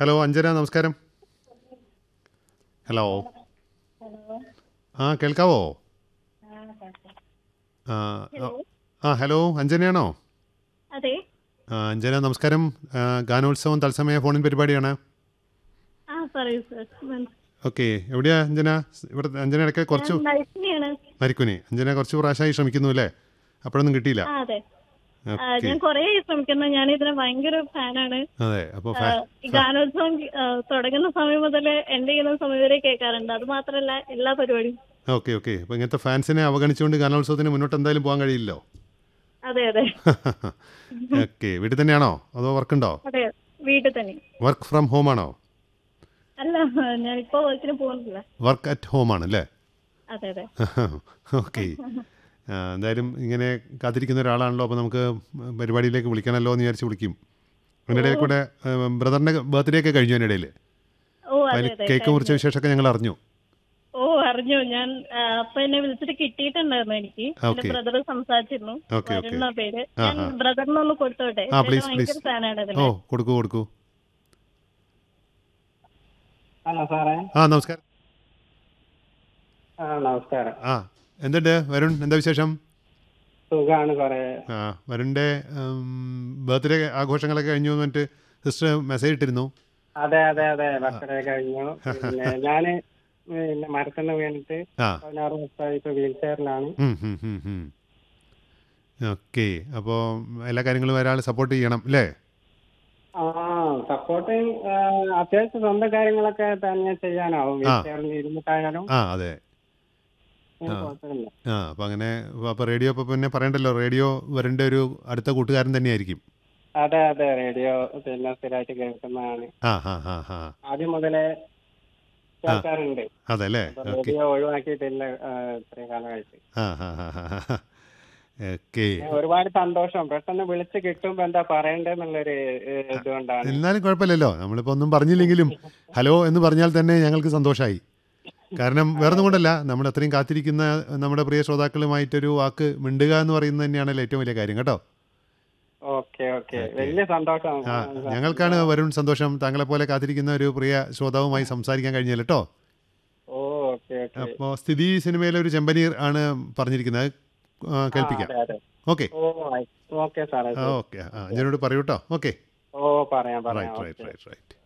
Hello Anjana നമസ്കാരം hello ആ കേൾക്കാവോ ആ ആ, ആ ഹലോ അഞ്ജനയാണോ അതെ ആ, അഞ്ജന നമസ്കാരം ആ, ഗാനോത്സവം തത്സമയ ഫോണിൻ പരിപാടിയാണ് ആ പറയൂ സർ ഓക്കെ എവിടെയാ അഞ്ജന ഇവിടെ അഞ്ജന ഇടയ്ക്ക് കുറച്ച് നഴ്സിനെയാണ് മരിക്കുനി അഞ്ജന കുറച്ച് പ്രാവശ്യമായി ശ്രമിക്കുന്നു അല്ലേ അപ്പോഴൊന്നും കിട്ടിയില്ല ആ അതെ ആ, ഓക്കെ ഞാൻ കൊറേ ശ്രമിക്കുന്നു ഞാൻ ഇതിന് ഭയങ്കര ഫാനാണ് അതെ അപ്പോൾ ആ, ഈ ഗാനോത്സവം ആ, തുടങ്ങുന്ന സമയം മുതൽ എന്റെ ചെയ്യുന്ന സമയം വരെ കേൾക്കാറുണ്ട് അത് മാത്രല്ല എല്ലാ പരിപാടിയും ഓക്കെ ഓക്കെ അപ്പോൾ ഇങ്ങനത്തെ ഫാൻസിനെ അവഗണിച്ചുകൊണ്ട് ഗാനോത്സവത്തിന് മുന്നോട്ട് എന്തായാലും പോകാൻ കഴിയില്ലല്ലോ അതെ അതെ ഓക്കെ വീട്ടിൽ തന്നെയാണോ അതോ വർക്കുണ്ടോ അതെ വീട്ടിൽ തന്നെ വർക്ക് ഫ്രം ഹോം ആണോ അല്ല ഞാനിപ്പോ വർക്കിന് പോകുന്നില്ല വർക്ക് അറ്റ് ഹോം ആണ് അല്ലേ അതെ അതെ ഓക്കെ എന്തായാലും ഇങ്ങനെ കാത്തിരിക്കുന്ന ഒരാളാണല്ലോ അപ്പോൾ നമുക്ക് പരിപാടിയിലേക്ക് വിളിക്കണമല്ലോ എന്ന് വിചാരിച്ച് വിളിക്കും അതിനിടയിൽ കൂടെ ബ്രദറിൻ്റെ ബർത്ത്ഡേ ഒക്കെ കഴിഞ്ഞു അതിനിടയിൽ ഓ അതെ അതിന് അതെ കേക്ക് മുറിച്ച വിശേഷമൊക്കെ ഞങ്ങൾ അറിഞ്ഞു ഓ അറിഞ്ഞു ഞാൻ ആ, അപ്പൊ എന്നെ വിളിച്ചിട്ട് കിട്ടിയിട്ടുണ്ടായിരുന്നു എനിക്ക് എന്റെ Okay. ബ്രദർ സംസാരിച്ചിരുന്നു Okay, okay. വരുന്ന പേര് ആ, ഞാൻ ആ. ബ്രദറിനൊന്ന് കൊടുത്തോട്ടെ ആ, ചേട്ടൻ please, ഭയങ്കര please. ഫാനാണ് ഓ ഇതിന് കൊടുക്കൂ കൊടുക്കൂ ഹലോ സാറേ ആ നമസ്കാരം ആ നമസ്കാരം ആ എന്തുണ്ട് വരുൺ എന്താ വിശേഷം സുഖാണ് സാറേ ആ വരുണിൻ്റെ ബർത്ത്ഡേ ആഘോഷങ്ങളൊക്കെ കഴിഞ്ഞു എന്ന് പറഞ്ഞിട്ട് സിസ്റ്റർ മെസ്സേജ് ഇട്ടിരുന്നു അതെ അതെ അതെ ബർത്ത്ഡേ കഴിഞ്ഞു പിന്നെ ഞാന് പിന്നെ മരത്തിന് വീണിട്ട് ആ പതിനാറ് വർഷമായി ഇപ്പൊ വീൽ ചെയറിലാണ് ഓക്കെ അപ്പോൾ എല്ലാ കാര്യങ്ങളും ഒരാൾ സപ്പോർട്ട് ചെയ്യണം അല്ലേ ആ സപ്പോർട്ട് അത്യാവശ്യം സ്വന്തം കാര്യങ്ങളൊക്കെ തന്നെ ചെയ്യാനാവും വീൽ ചെയറിൽ ഇരുന്നിട്ടായാലും ആ അതെ ഏ, കുഴപ്പമില്ല ആ അപ്പോൾ അങ്ങനെ അപ്പോൾ റേഡിയോ അപ്പോൾ പിന്നെ പറയണ്ടല്ലോ റേഡിയോ വരേണ്ട ഒരു അടുത്ത കൂട്ടുകാരൻ തന്നെയായിരിക്കും അതെ അതെ റേഡിയോ പിന്നെ സ്ഥിരമായിട്ട് കേൾക്കുന്നതാണ് ആ ഹാ ഹാ ഹാ ആദ്യം മുതലേ കേൾക്കാറുണ്ട് അതെ അല്ലേ അപ്പൊ ഓക്കെ റേഡിയോ ഒഴിവാക്കിയിട്ടില്ല ആ, ഇത്രയും കാലമായിട്ട് ആ ഹാ ഹാ ഹാ ഓക്കെ ഒരുപാട് സന്തോഷം പെട്ടെന്ന് വിളിച്ച് കിട്ടുമ്പോ എന്താ പറയണ്ടെന്നുള്ളൊരു ഏഹ്, ഇതുകൊണ്ടാണ് എന്നാലും കുഴപ്പമില്ലല്ലോ നമ്മളിപ്പോൾ ഒന്നും പറഞ്ഞില്ലെങ്കിലും ഹലോ എന്ന് പറഞ്ഞാൽ തന്നെ ഞങ്ങൾക്ക് സന്തോഷമായി കാരണം വേറൊന്നും കൊണ്ടല്ല നമ്മൾ അത്രയും കാത്തിരിക്കുന്ന നമ്മുടെ പ്രിയ ശ്രോതാക്കളുമായിട്ടൊരു വാക്ക് മിണ്ടുക എന്ന് പറയുന്നത് തന്നെയാണല്ലോ ഏറ്റവും വലിയ കാര്യം കേട്ടോ ഓക്കെ ഓക്കെ വലിയ സന്തോഷം ആ ഞങ്ങൾക്കാണ് വരുൺ സന്തോഷം താങ്കളെ പോലെ കാത്തിരിക്കുന്ന ഒരു പ്രിയ ശ്രോതാവുമായി സംസാരിക്കാൻ കഴിഞ്ഞാൽ കേട്ടോ ഓ ഓക്കെ ഓക്കെ അപ്പോൾ സ്ഥിതി സിനിമയിലെ ഒരു ചെമ്പനീർ ആണ് പറഞ്ഞിരിക്കുന്നത് അത്, ആ, കേൾപ്പിക്കാം അതെ അതെ ഓക്കെ ഓ ഓക്കെ സാറേ ഓക്കെ ആ അഞ്ജനോട് പറയൂ കേട്ടോ ഓക്കെ ഓ പറയാം പറയാം right right okay right right